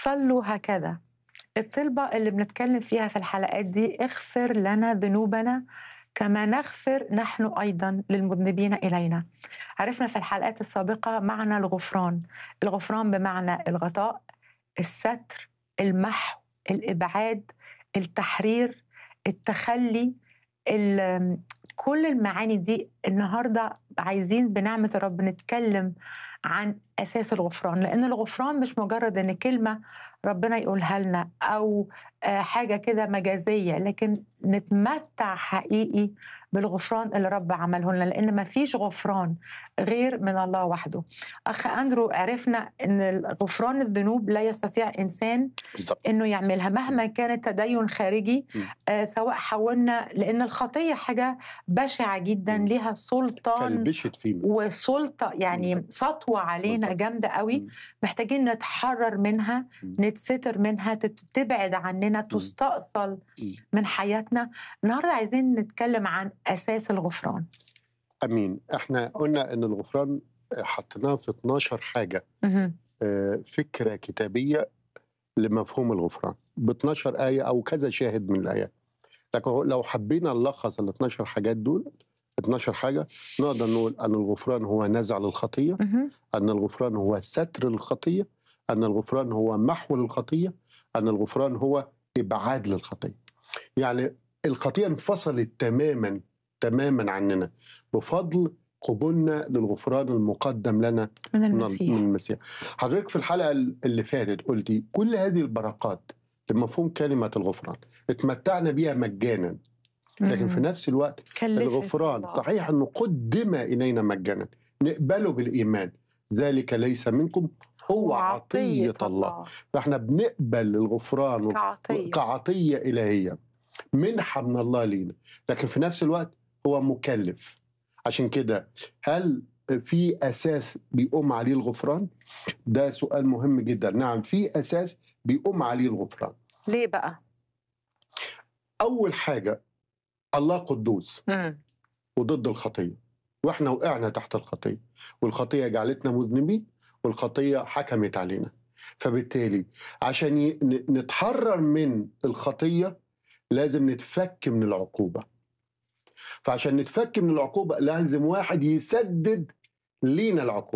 صلوا هكذا الطلبة اللي بنتكلم فيها في الحلقات دي اغفر لنا ذنوبنا كما نغفر نحن أيضا للمذنبين إلينا عرفنا في الحلقات السابقة معنى الغفران الغفران بمعنى الغطاء الستر المحو الإبعاد التحرير التخلي ال- كل المعاني دي النهارده عايزين بنعمه الرب نتكلم عن اساس الغفران لان الغفران مش مجرد ان كلمه ربنا يقولها لنا او آه، حاجه كده مجازيه لكن نتمتع حقيقي بالغفران اللي رب عمله لنا لان ما فيش غفران غير من الله وحده اخ اندرو عرفنا ان غفران الذنوب لا يستطيع انسان بالظبط انه يعملها مهما كان التدين خارجي م. آه سواء حاولنا لان الخطيه حاجه بشعه جدا م. ليها سلطان كلبشت فينا وسلطه يعني سطوه علينا بالظبط. جامده قوي م. محتاجين نتحرر منها م. نتستر منها تت- تبعد عننا تستأصل م. من حياتنا النهارده عايزين نتكلم عن اساس الغفران امين احنا قلنا ان الغفران حطيناه في 12 حاجه مهم. آه، فكره كتابيه لمفهوم الغفران ب 12 ايه او كذا شاهد من الايات لكن لو حبينا نلخص ال 12 حاجات دول 12 حاجه نقدر نقول ان الغفران هو نزع للخطيه مهم. ان الغفران هو ستر للخطيه ان الغفران هو محو للخطيه ان الغفران هو ابعاد للخطيه يعني الخطيه انفصلت تماما تماما عننا بفضل قبولنا للغفران المقدم لنا من من المسيح من المسيح حضرتك في الحلقه اللي فاتت قلتي كل هذه البركات لمفهوم كلمه الغفران اتمتعنا بيها مجانا لكن في مهم. نفس الوقت كلفت الغفران الله. صحيح انه قدم الينا مجانا نقبله بالايمان ذلك ليس منكم هو عطيه الله فاحنا بنقبل الغفران و- كعطية كعطيه الهيه منحه من الله لينا لكن في نفس الوقت هو مكلف عشان كده هل في اساس بيقوم عليه الغفران ده سؤال مهم جدا نعم في اساس بيقوم عليه الغفران ليه بقى؟ اول حاجه الله قدوس مم. وضد الخطيه واحنا وقعنا تحت الخطيه والخطيه جعلتنا مذنبين والخطيه حكمت علينا فبالتالي عشان ي- ن- نتحرر من الخطيه لازم نتفك من العقوبه فعشان نتفك من العقوبه لازم واحد يسدد لينا العقوبه